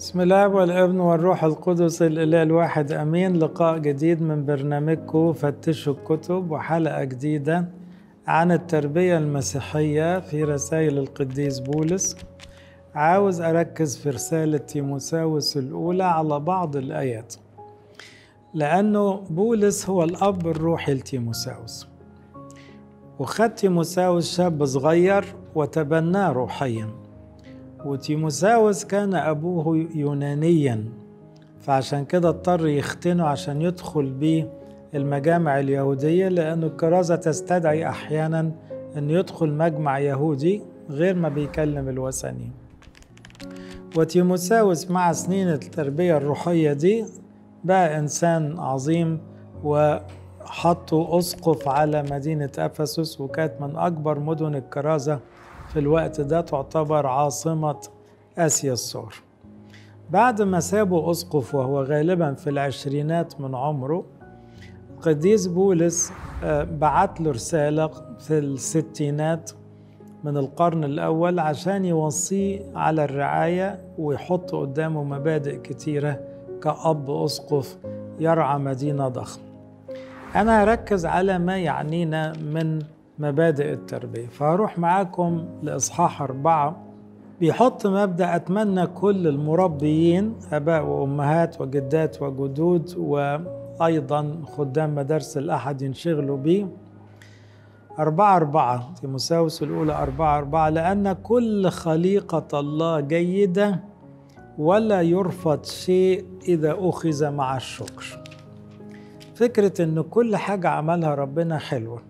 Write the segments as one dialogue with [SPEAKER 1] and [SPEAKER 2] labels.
[SPEAKER 1] بسم الله والابن والروح القدس الإله الواحد أمين لقاء جديد من برنامجكم فتشوا الكتب وحلقة جديدة عن التربية المسيحية في رسائل القديس بولس عاوز أركز في رسالة تيموساوس الأولى على بعض الآيات لأنه بولس هو الأب الروحي لتيموساوس وخد تيموساوس شاب صغير وتبناه روحيا وتيموساوس كان أبوه يونانيا فعشان كده اضطر يختنه عشان يدخل بيه المجامع اليهودية لأن الكرازة تستدعي أحيانا أن يدخل مجمع يهودي غير ما بيكلم الوثني وتيموساوس مع سنين التربية الروحية دي بقى إنسان عظيم وحطوا أسقف على مدينة أفسس وكانت من أكبر مدن الكرازة في الوقت ده تعتبر عاصمة آسيا الصغرى بعد ما سابوا أسقف وهو غالبا في العشرينات من عمره قديس بولس بعت له رسالة في الستينات من القرن الأول عشان يوصيه على الرعاية ويحط قدامه مبادئ كتيرة كأب أسقف يرعى مدينة ضخمة أنا هركز على ما يعنينا من مبادئ التربية فهروح معاكم لإصحاح أربعة بيحط مبدأ أتمنى كل المربيين آباء وأمهات وجدات وجدود وأيضا خدام مدارس الأحد ينشغلوا بيه أربعة أربعة تيموساوس الأولى أربعة أربعة لأن كل خليقة الله جيدة ولا يرفض شيء إذا أخذ مع الشكر فكرة إن كل حاجة عملها ربنا حلوة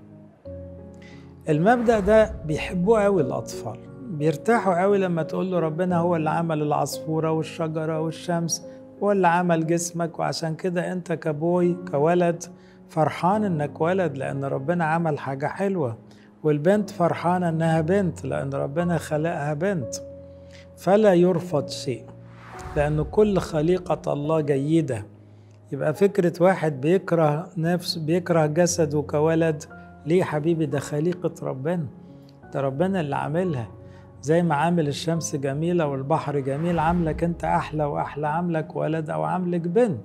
[SPEAKER 1] المبدأ ده بيحبوه قوي الأطفال بيرتاحوا قوي لما تقول له ربنا هو اللي عمل العصفورة والشجرة والشمس هو اللي عمل جسمك وعشان كده أنت كبوي كولد فرحان إنك ولد لأن ربنا عمل حاجة حلوة والبنت فرحانة إنها بنت لأن ربنا خلقها بنت فلا يرفض شيء لأن كل خليقة الله جيدة يبقى فكرة واحد بيكره نفس بيكره جسده كولد ليه حبيبي ده خليقة ربنا ده ربنا اللي عاملها زي ما عامل الشمس جميلة والبحر جميل عاملك انت أحلى وأحلى عاملك ولد أو عاملك بنت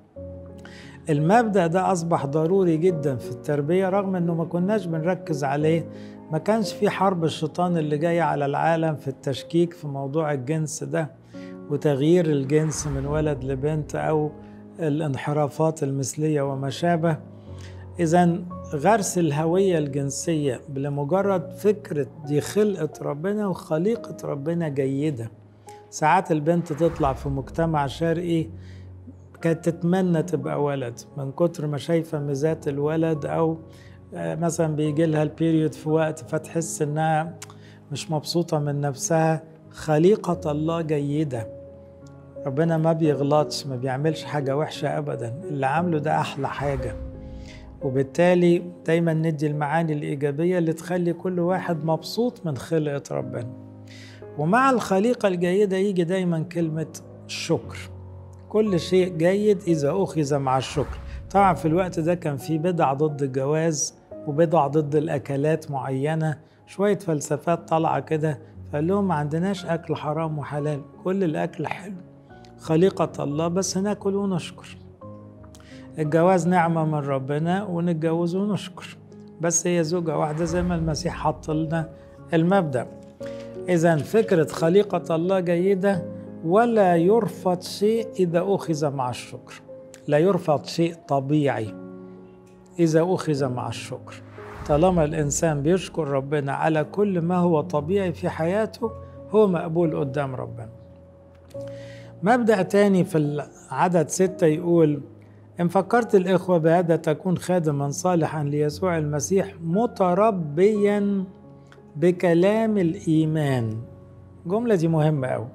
[SPEAKER 1] المبدأ ده أصبح ضروري جدا في التربية رغم أنه ما كناش بنركز عليه ما كانش في حرب الشيطان اللي جاية على العالم في التشكيك في موضوع الجنس ده وتغيير الجنس من ولد لبنت أو الانحرافات المثلية وما شابه إذا غرس الهوية الجنسية لمجرد فكرة دي خلقة ربنا وخليقة ربنا جيدة ساعات البنت تطلع في مجتمع شرقي كانت تتمنى تبقى ولد من كتر ما شايفة ميزات الولد أو مثلا بيجي لها البيريود في وقت فتحس إنها مش مبسوطة من نفسها خليقة الله جيدة ربنا ما بيغلطش ما بيعملش حاجة وحشة أبدا اللي عامله ده أحلى حاجة وبالتالي دايما ندي المعاني الإيجابية اللي تخلي كل واحد مبسوط من خلقة ربنا ومع الخليقة الجيدة يجي دايما كلمة الشكر كل شيء جيد إذا أخذ مع الشكر طبعا في الوقت ده كان في بدع ضد الجواز وبدع ضد الأكلات معينة شوية فلسفات طالعة كده فقال لهم ما عندناش أكل حرام وحلال كل الأكل حلو خليقة الله بس ناكل ونشكر الجواز نعمة من ربنا ونتجوز ونشكر بس هي زوجة واحدة زي ما المسيح حط لنا المبدأ إذا فكرة خليقة الله جيدة ولا يرفض شيء إذا أخذ مع الشكر لا يرفض شيء طبيعي إذا أخذ مع الشكر طالما الإنسان بيشكر ربنا على كل ما هو طبيعي في حياته هو مقبول قدام ربنا مبدأ تاني في العدد ستة يقول إن فكرت الإخوة بهذا تكون خادما صالحا ليسوع المسيح متربيا بكلام الإيمان الجملة دي مهمة أوي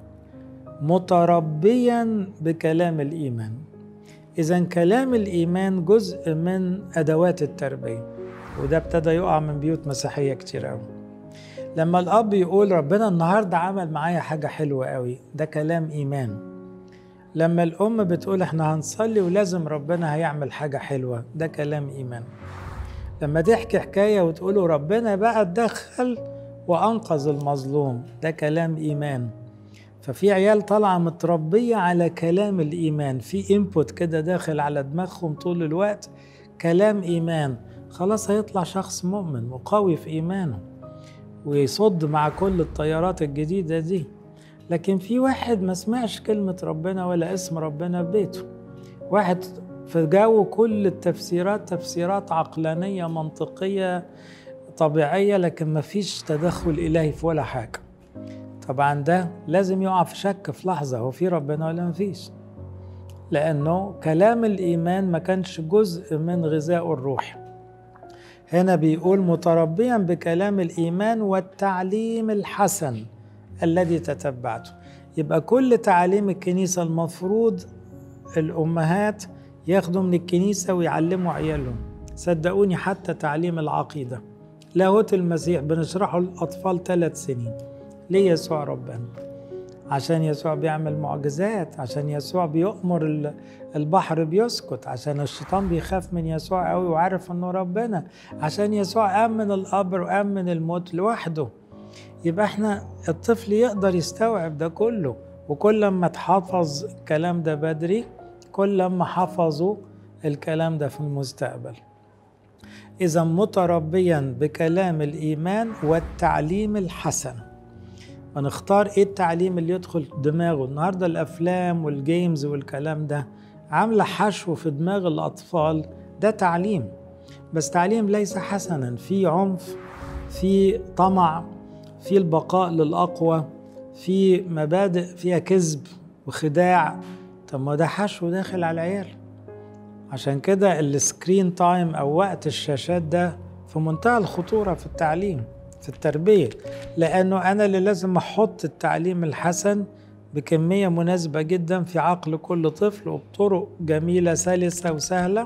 [SPEAKER 1] متربيا بكلام الإيمان إذا كلام الإيمان جزء من أدوات التربية وده ابتدى يقع من بيوت مسيحية كتير أوي لما الأب يقول ربنا النهاردة عمل معايا حاجة حلوة أوي ده كلام إيمان لما الأم بتقول احنا هنصلي ولازم ربنا هيعمل حاجة حلوة ده كلام إيمان لما تحكي حكاية وتقولوا ربنا بقى اتدخل وأنقذ المظلوم ده كلام إيمان ففي عيال طالعة متربية على كلام الإيمان في انبوت كده داخل على دماغهم طول الوقت كلام إيمان خلاص هيطلع شخص مؤمن وقوي في إيمانه ويصد مع كل التيارات الجديدة دي لكن في واحد ما سمعش كلمة ربنا ولا اسم ربنا في بيته واحد في جو كل التفسيرات تفسيرات عقلانية منطقية طبيعية لكن ما فيش تدخل إلهي في ولا حاجة طبعا ده لازم يقع في شك في لحظة هو في ربنا ولا ما فيش لأنه كلام الإيمان ما كانش جزء من غذائه الروحي هنا بيقول متربيا بكلام الإيمان والتعليم الحسن الذي تتبعته يبقى كل تعاليم الكنيسة المفروض الأمهات ياخدوا من الكنيسة ويعلموا عيالهم صدقوني حتى تعليم العقيدة لاهوت المسيح بنشرحه للأطفال ثلاث سنين ليه يسوع ربنا عشان يسوع بيعمل معجزات عشان يسوع بيؤمر البحر بيسكت عشان الشيطان بيخاف من يسوع قوي وعارف انه ربنا عشان يسوع قام من القبر وقام من الموت لوحده يبقى احنا الطفل يقدر يستوعب ده كله وكل ما اتحفظ الكلام ده بدري كل ما حفظوا الكلام ده في المستقبل إذا متربيا بكلام الإيمان والتعليم الحسن ونختار إيه التعليم اللي يدخل دماغه النهاردة الأفلام والجيمز والكلام ده عاملة حشو في دماغ الأطفال ده تعليم بس تعليم ليس حسنا في عنف في طمع في البقاء للأقوى في مبادئ فيها كذب وخداع طب ما ده حشو داخل على العيال عشان كده السكرين تايم او وقت الشاشات ده في منتهى الخطورة في التعليم في التربية لأنه أنا اللي لازم أحط التعليم الحسن بكمية مناسبة جدا في عقل كل طفل وبطرق جميلة سلسة وسهلة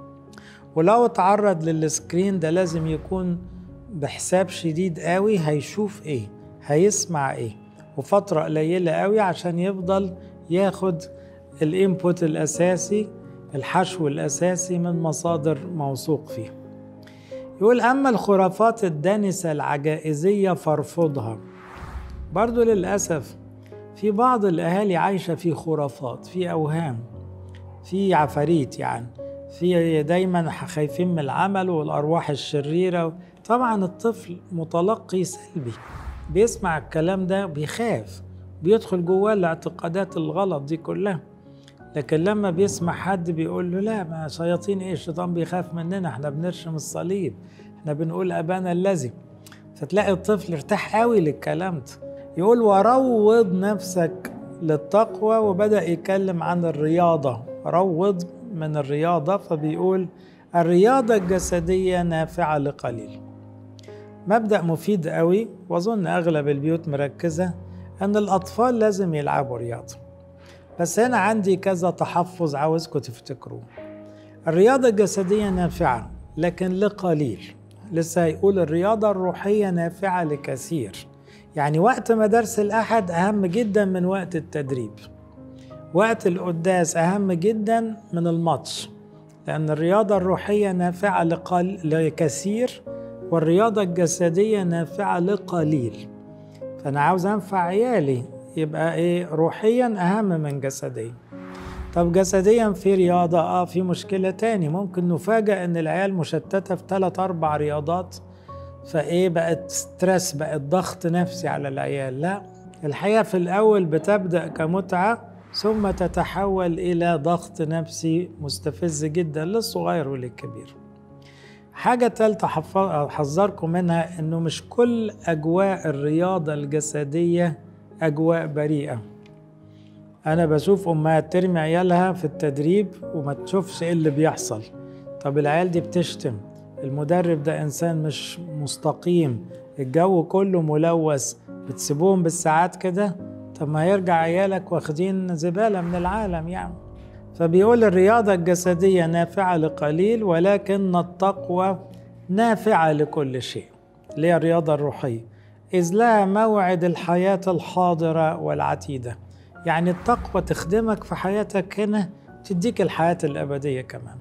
[SPEAKER 1] ولو اتعرض للسكرين ده لازم يكون بحساب شديد قوي هيشوف ايه هيسمع ايه وفترة قليلة قوي عشان يفضل ياخد الانبوت الأساسي الحشو الأساسي من مصادر موثوق فيها يقول أما الخرافات الدانسة العجائزية فارفضها برضو للأسف في بعض الأهالي عايشة في خرافات في أوهام في عفاريت يعني في دايما خايفين من العمل والأرواح الشريرة طبعا الطفل متلقي سلبي بيسمع الكلام ده بيخاف بيدخل جواه الاعتقادات الغلط دي كلها لكن لما بيسمع حد بيقول له لا ما شياطين ايه الشيطان بيخاف مننا احنا بنرشم الصليب احنا بنقول ابانا الذي فتلاقي الطفل ارتاح قوي للكلام ده يقول وروض نفسك للتقوى وبدأ يتكلم عن الرياضة روض من الرياضة فبيقول الرياضة الجسدية نافعة لقليل مبدأ مفيد قوي وأظن أغلب البيوت مركزة أن الأطفال لازم يلعبوا رياضة بس هنا عندي كذا تحفظ عاوزكم تفتكروه الرياضة الجسدية نافعة لكن لقليل لسه هيقول الرياضة الروحية نافعة لكثير يعني وقت مدارس الأحد أهم جدا من وقت التدريب وقت القداس أهم جدا من الماتش لأن الرياضة الروحية نافعة لقل... لكثير والرياضة الجسدية نافعة لقليل فأنا عاوز أنفع عيالي يبقى إيه روحيا أهم من جسديا طب جسديا في رياضة اه في مشكلة تاني ممكن نفاجأ ان العيال مشتتة في ثلاث اربع رياضات فايه بقت ستريس بقت ضغط نفسي على العيال لا الحقيقة في الاول بتبدأ كمتعة ثم تتحول الى ضغط نفسي مستفز جدا للصغير وللكبير حاجة تالتة حذركم منها انه مش كل اجواء الرياضة الجسدية اجواء بريئة انا بشوف امهات ترمي عيالها في التدريب وما تشوفش ايه اللي بيحصل طب العيال دي بتشتم المدرب ده انسان مش مستقيم الجو كله ملوث بتسيبوهم بالساعات كده طب ما يرجع عيالك واخدين زبالة من العالم يعني فبيقول الرياضة الجسدية نافعة لقليل ولكن التقوى نافعة لكل شيء اللي هي الرياضة الروحية إذ لها موعد الحياة الحاضرة والعتيدة يعني التقوى تخدمك في حياتك هنا تديك الحياة الأبدية كمان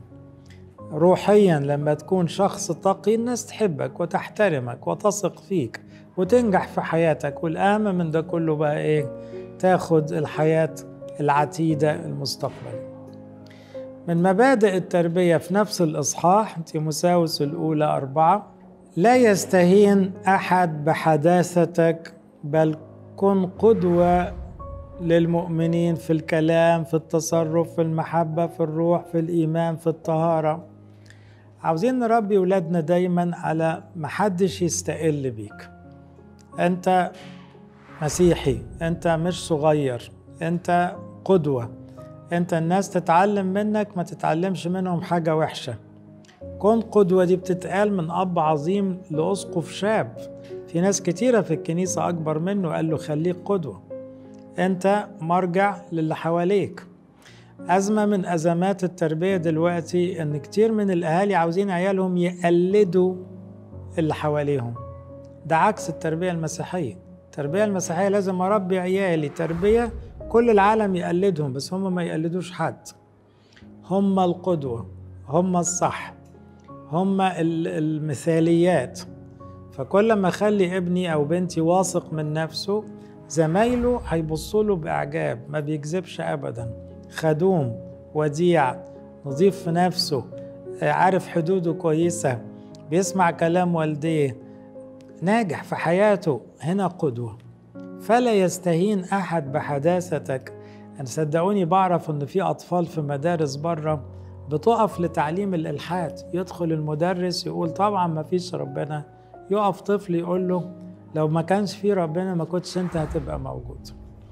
[SPEAKER 1] روحيا لما تكون شخص تقي الناس تحبك وتحترمك وتثق فيك وتنجح في حياتك والأهم من ده كله بقى إيه تاخد الحياة العتيدة المستقبل من مبادئ التربية في نفس الإصحاح تيموساوس الأولى أربعة لا يستهين أحد بحداثتك بل كن قدوة للمؤمنين في الكلام في التصرف في المحبة في الروح في الإيمان في الطهارة عاوزين نربي ولادنا دايما على محدش يستقل بيك أنت مسيحي أنت مش صغير أنت قدوة أنت الناس تتعلم منك ما تتعلمش منهم حاجة وحشة كن قدوة دي بتتقال من أب عظيم لأسقف شاب في ناس كتيرة في الكنيسة أكبر منه قال له خليك قدوة أنت مرجع للي حواليك أزمة من أزمات التربية دلوقتي إن كتير من الأهالي عاوزين عيالهم يقلدوا اللي حواليهم ده عكس التربية المسيحية التربية المسيحية لازم أربي عيالي تربية كل العالم يقلدهم بس هم ما يقلدوش حد هم القدوة هم الصح هم المثاليات فكل ما اخلي ابني او بنتي واثق من نفسه زمايله هيبصوا له باعجاب ما بيكذبش ابدا خدوم وديع نظيف في نفسه عارف حدوده كويسه بيسمع كلام والديه ناجح في حياته هنا قدوه فلا يستهين احد بحداثتك انا صدقوني بعرف ان في اطفال في مدارس بره بتقف لتعليم الالحاد يدخل المدرس يقول طبعا ما فيش ربنا يقف طفل يقول له لو ما كانش في ربنا ما كنتش انت هتبقى موجود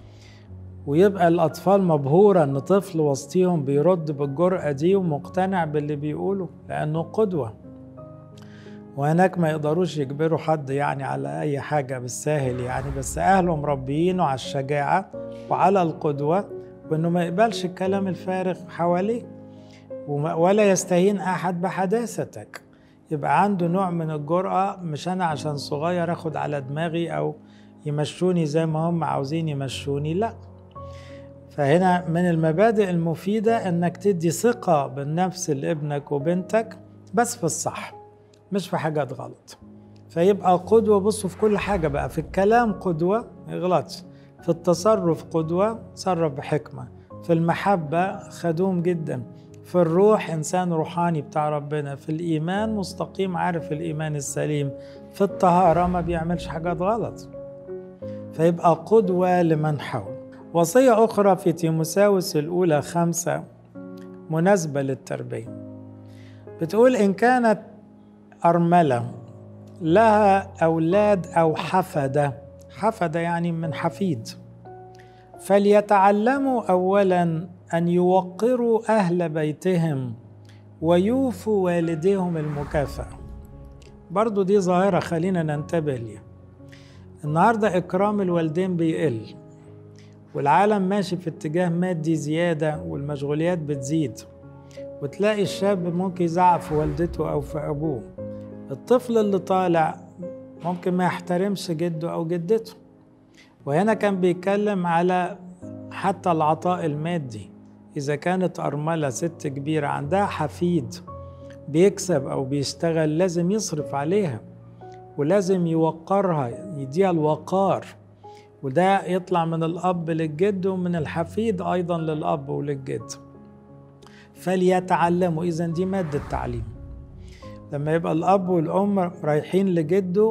[SPEAKER 1] ويبقى الأطفال مبهورة إن طفل وسطيهم بيرد بالجرأة دي ومقتنع باللي بيقوله لأنه قدوة وهناك ما يقدروش يجبروا حد يعني على أي حاجة بالساهل يعني بس أهله مربيينه على الشجاعة وعلى القدوة وإنه ما يقبلش الكلام الفارغ حواليه ولا يستهين أحد بحداثتك يبقى عنده نوع من الجرأة مش أنا عشان صغير أخد على دماغي أو يمشوني زي ما هم عاوزين يمشوني لا فهنا من المبادئ المفيدة إنك تدي ثقة بالنفس لابنك وبنتك بس في الصح مش في حاجات غلط فيبقى قدوة بصوا في كل حاجة بقى في الكلام قدوة ما يغلطش في التصرف قدوة تصرف بحكمة في المحبة خدوم جدا في الروح إنسان روحاني بتاع ربنا في الإيمان مستقيم عارف الإيمان السليم في الطهارة ما بيعملش حاجات غلط فيبقى قدوة لمن حول وصية أخرى في تيموساوس الأولى خمسة مناسبة للتربية بتقول إن كانت أرملة لها أولاد أو حفدة حفدة يعني من حفيد فليتعلموا أولا أن يوقروا أهل بيتهم ويوفوا والديهم المكافأة برضو دي ظاهرة خلينا ننتبه ليها النهاردة إكرام الوالدين بيقل والعالم ماشي في اتجاه مادي زيادة والمشغوليات بتزيد وتلاقي الشاب ممكن يزعق في والدته أو في أبوه الطفل اللي طالع ممكن ما يحترمش جده أو جدته وهنا كان بيتكلم على حتى العطاء المادي إذا كانت أرملة ست كبيرة عندها حفيد بيكسب أو بيشتغل لازم يصرف عليها ولازم يوقرها يديها الوقار وده يطلع من الأب للجد ومن الحفيد أيضا للأب وللجد فليتعلموا إذا دي مادة تعليم لما يبقى الأب والأم رايحين لجده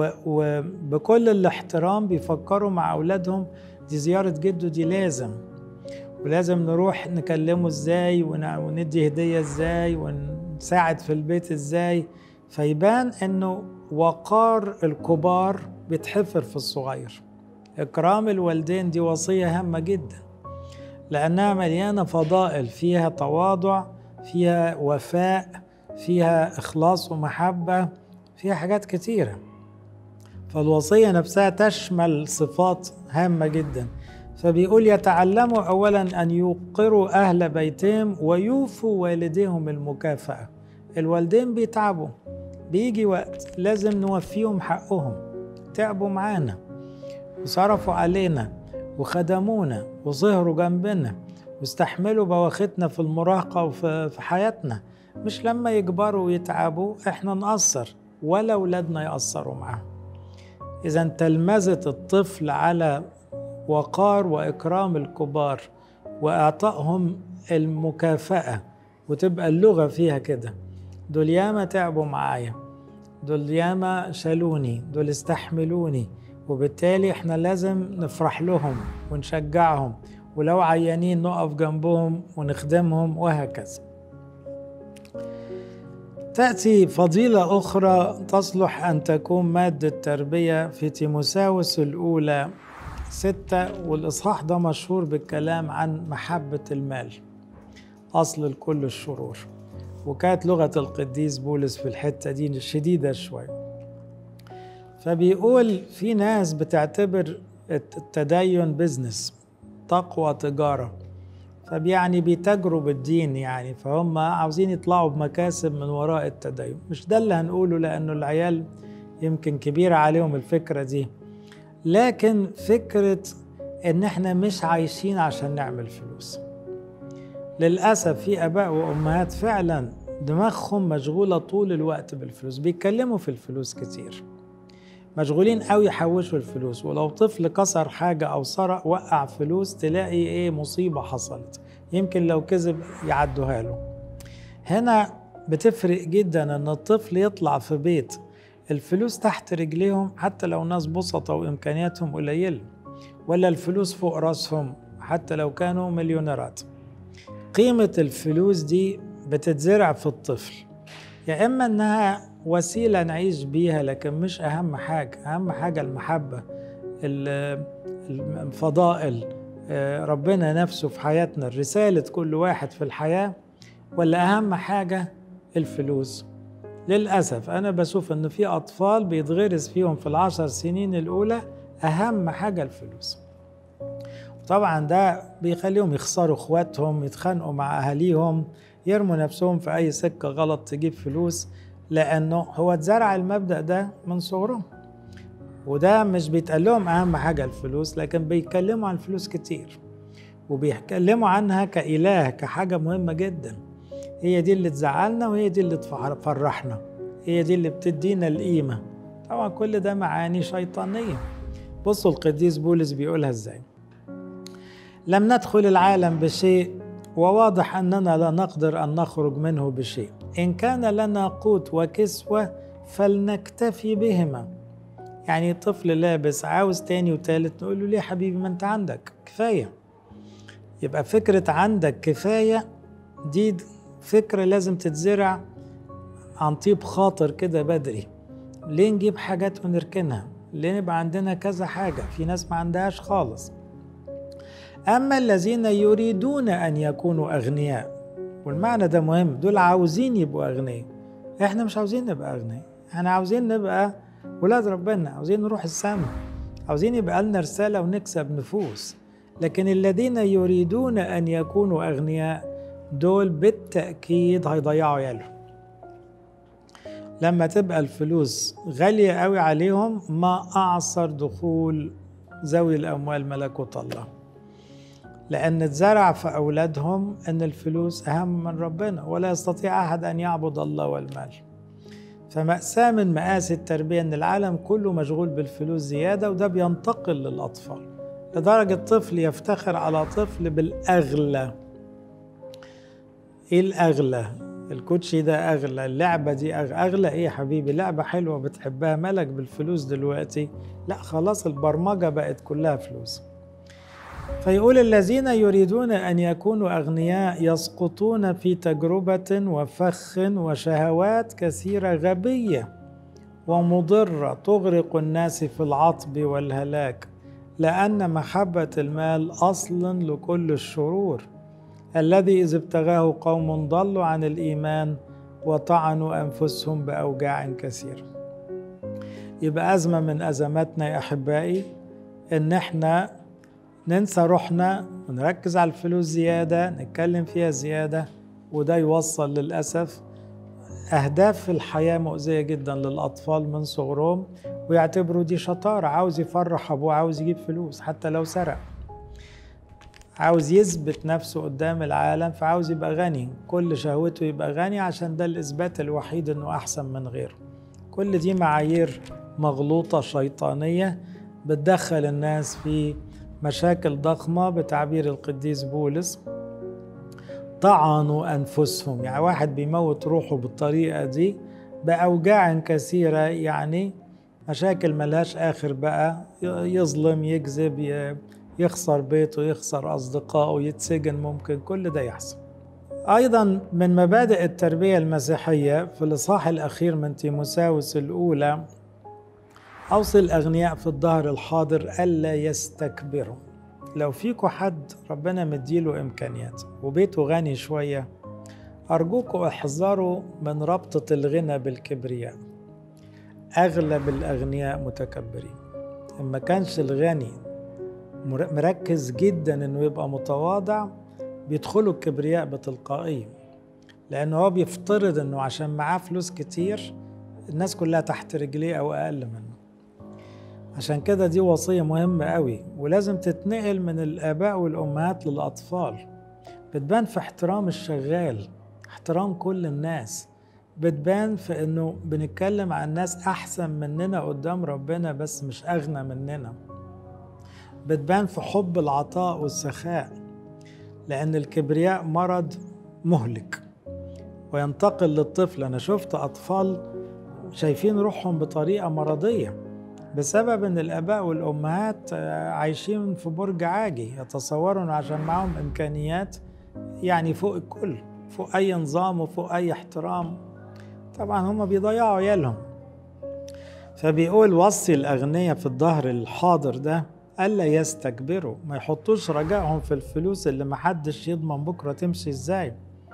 [SPEAKER 1] وبكل الاحترام بيفكروا مع أولادهم دي زيارة جده دي لازم ولازم نروح نكلمه ازاي وندي هدية ازاي ونساعد في البيت ازاي فيبان انه وقار الكبار بيتحفر في الصغير إكرام الوالدين دي وصية هامة جدا لأنها مليانة فضائل فيها تواضع فيها وفاء فيها إخلاص ومحبة فيها حاجات كتيرة فالوصية نفسها تشمل صفات هامة جدا فبيقول يتعلموا أولا أن يوقروا أهل بيتهم ويوفوا والديهم المكافأة الوالدين بيتعبوا بيجي وقت لازم نوفيهم حقهم تعبوا معانا وصرفوا علينا وخدمونا وظهروا جنبنا واستحملوا بواختنا في المراهقة وفي حياتنا مش لما يكبروا ويتعبوا احنا نقصر ولا ولادنا يقصروا معاهم إذا تلمذة الطفل على وقار وإكرام الكبار وإعطائهم المكافأة وتبقى اللغة فيها كده دول ياما تعبوا معايا دول ياما شالوني دول استحملوني وبالتالي احنا لازم نفرح لهم ونشجعهم ولو عيانين نقف جنبهم ونخدمهم وهكذا تأتي فضيلة أخرى تصلح أن تكون مادة تربية في تيموساوس الأولى ستة والإصحاح ده مشهور بالكلام عن محبة المال أصل لكل الشرور وكانت لغة القديس بولس في الحتة دي شديدة شوية فبيقول في ناس بتعتبر التدين بزنس تقوى تجارة فبيعني بيتاجروا بالدين يعني فهم عاوزين يطلعوا بمكاسب من وراء التدين مش ده اللي هنقوله لأنه العيال يمكن كبيرة عليهم الفكرة دي لكن فكرة إن إحنا مش عايشين عشان نعمل فلوس للأسف في آباء وأمهات فعلا دماغهم مشغولة طول الوقت بالفلوس بيتكلموا في الفلوس كتير مشغولين قوي يحوشوا الفلوس ولو طفل كسر حاجة أو سرق وقع فلوس تلاقي إيه مصيبة حصلت يمكن لو كذب يعدوها له هنا بتفرق جدا إن الطفل يطلع في بيت الفلوس تحت رجليهم حتى لو ناس بسطة وإمكانياتهم قليلة ولا الفلوس فوق راسهم حتى لو كانوا مليونيرات قيمة الفلوس دي بتتزرع في الطفل يا إما إنها وسيلة نعيش بيها لكن مش أهم حاجة أهم حاجة المحبة الفضائل ربنا نفسه في حياتنا رسالة كل واحد في الحياة ولا أهم حاجة الفلوس للأسف أنا بشوف إن في أطفال بيتغرس فيهم في العشر سنين الأولى أهم حاجة الفلوس طبعا ده بيخليهم يخسروا اخواتهم يتخانقوا مع اهاليهم يرموا نفسهم في اي سكه غلط تجيب فلوس لانه هو اتزرع المبدا ده من صغرهم وده مش بيتقال لهم اهم حاجه الفلوس لكن بيتكلموا عن الفلوس كتير وبيتكلموا عنها كاله كحاجه مهمه جدا هي دي اللي تزعلنا وهي دي اللي تفرحنا هي دي اللي بتدينا القيمه طبعا كل ده معاني شيطانيه بصوا القديس بولس بيقولها ازاي لم ندخل العالم بشيء وواضح اننا لا نقدر ان نخرج منه بشيء ان كان لنا قوت وكسوه فلنكتفي بهما يعني طفل لابس عاوز تاني وتالت نقول له ليه حبيبي ما انت عندك كفايه يبقى فكره عندك كفايه دي فكره لازم تتزرع عن طيب خاطر كده بدري ليه نجيب حاجات ونركنها ليه نبقى عندنا كذا حاجه في ناس ما عندهاش خالص أما الذين يريدون أن يكونوا أغنياء والمعنى ده مهم دول عاوزين يبقوا أغنياء إحنا مش عاوزين نبقى أغنياء إحنا عاوزين نبقى ولاد ربنا عاوزين نروح السماء عاوزين يبقى لنا رسالة ونكسب نفوس لكن الذين يريدون أن يكونوا أغنياء دول بالتأكيد هيضيعوا عيالهم لما تبقى الفلوس غالية قوي عليهم ما أعصر دخول ذوي الأموال ملكوت الله لأن اتزرع في أولادهم أن الفلوس أهم من ربنا ولا يستطيع أحد أن يعبد الله والمال فمأساة من مآسي التربية أن العالم كله مشغول بالفلوس زيادة وده بينتقل للأطفال لدرجة طفل يفتخر على طفل بالأغلى إيه الأغلى؟ الكوتشي ده أغلى اللعبة دي أغلى إيه يا حبيبي لعبة حلوة بتحبها مالك بالفلوس دلوقتي لا خلاص البرمجة بقت كلها فلوس فيقول الذين يريدون ان يكونوا اغنياء يسقطون في تجربه وفخ وشهوات كثيره غبيه ومضره تغرق الناس في العطب والهلاك لان محبه المال اصل لكل الشرور الذي اذ ابتغاه قوم ضلوا عن الايمان وطعنوا انفسهم باوجاع كثيره يبقى ازمه من ازماتنا يا احبائي ان احنا ننسى روحنا ونركز على الفلوس زيادة نتكلم فيها زيادة وده يوصل للأسف أهداف في الحياة مؤذية جدا للأطفال من صغرهم ويعتبروا دي شطارة عاوز يفرح أبوه عاوز يجيب فلوس حتى لو سرق عاوز يثبت نفسه قدام العالم فعاوز يبقى غني كل شهوته يبقى غني عشان ده الإثبات الوحيد إنه أحسن من غيره كل دي معايير مغلوطة شيطانية بتدخل الناس في مشاكل ضخمة بتعبير القديس بولس طعنوا أنفسهم يعني واحد بيموت روحه بالطريقة دي بأوجاع كثيرة يعني مشاكل ملهاش آخر بقى يظلم يكذب يخسر بيته يخسر أصدقائه يتسجن ممكن كل ده يحصل أيضا من مبادئ التربية المسيحية في الإصحاح الأخير من تيموساوس الأولى أوصي الأغنياء في الظهر الحاضر ألا يستكبروا لو فيكوا حد ربنا مديله إمكانيات وبيته غني شوية أرجوكوا احذروا من ربطة الغنى بالكبرياء أغلب الأغنياء متكبرين إما كانش الغني مركز جدا إنه يبقى متواضع بيدخلوا الكبرياء بتلقائية لأنه هو بيفترض إنه عشان معاه فلوس كتير الناس كلها تحت رجليه أو أقل منه عشان كده دي وصية مهمة قوي ولازم تتنقل من الآباء والأمهات للأطفال بتبان في احترام الشغال احترام كل الناس بتبان في انه بنتكلم عن ناس احسن مننا قدام ربنا بس مش اغنى مننا بتبان في حب العطاء والسخاء لان الكبرياء مرض مهلك وينتقل للطفل انا شفت اطفال شايفين روحهم بطريقه مرضيه بسبب ان الاباء والامهات عايشين في برج عاجي يتصوروا انه عشان معاهم امكانيات يعني فوق الكل فوق اي نظام وفوق اي احترام طبعا هم بيضيعوا عيالهم فبيقول وصي الاغنياء في الظهر الحاضر ده الا يستكبروا ما يحطوش رجائهم في الفلوس اللي محدش يضمن بكره تمشي ازاي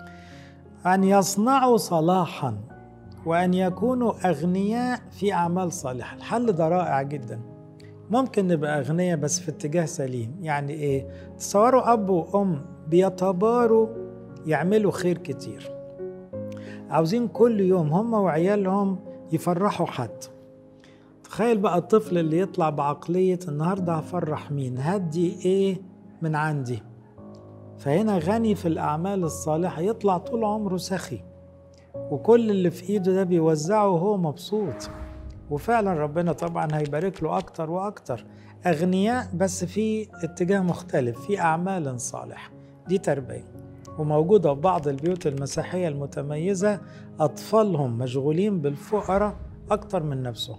[SPEAKER 1] ان يصنعوا صلاحا وأن يكونوا أغنياء في أعمال صالحة الحل ده رائع جدا ممكن نبقى أغنياء بس في اتجاه سليم يعني إيه؟ تصوروا أب وأم بيتباروا يعملوا خير كتير عاوزين كل يوم هم وعيالهم يفرحوا حد تخيل بقى الطفل اللي يطلع بعقلية النهاردة هفرح مين هدي إيه من عندي فهنا غني في الأعمال الصالحة يطلع طول عمره سخي وكل اللي في ايده ده بيوزعه وهو مبسوط وفعلا ربنا طبعا هيبارك له اكتر واكتر اغنياء بس في اتجاه مختلف في اعمال صالحه دي تربيه وموجوده في بعض البيوت المسيحيه المتميزه اطفالهم مشغولين بالفقراء اكتر من نفسهم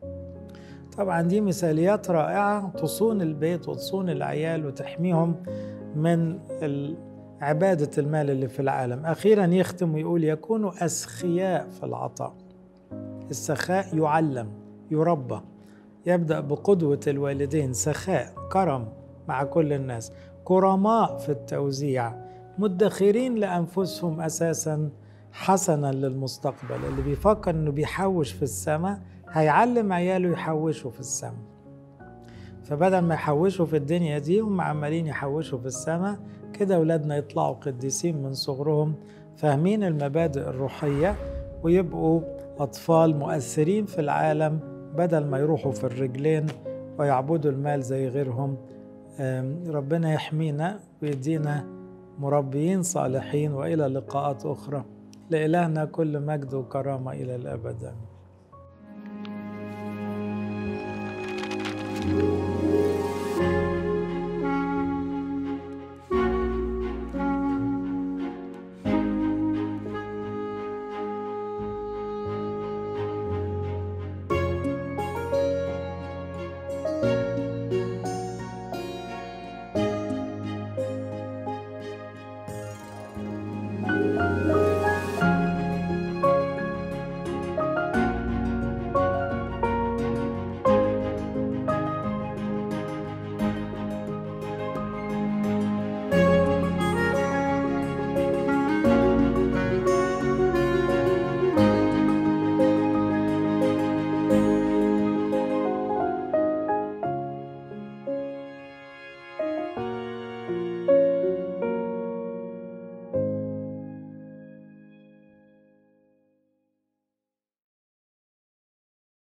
[SPEAKER 1] طبعا دي مثاليات رائعه تصون البيت وتصون العيال وتحميهم من عبادة المال اللي في العالم أخيرا يختم ويقول يكونوا أسخياء في العطاء السخاء يعلم يربى يبدأ بقدوة الوالدين سخاء كرم مع كل الناس كرماء في التوزيع مدخرين لأنفسهم أساسا حسنا للمستقبل اللي بيفكر انه بيحوش في السماء هيعلم عياله يحوشوا في السماء فبدل ما يحوشوا في الدنيا دي هم عمالين يحوشوا في السماء كده أولادنا يطلعوا قديسين من صغرهم فاهمين المبادئ الروحية ويبقوا أطفال مؤثرين في العالم بدل ما يروحوا في الرجلين ويعبدوا المال زي غيرهم ربنا يحمينا ويدينا مربيين صالحين وإلى لقاءات أخرى لإلهنا كل مجد وكرامة إلى الأبد
[SPEAKER 2] thank you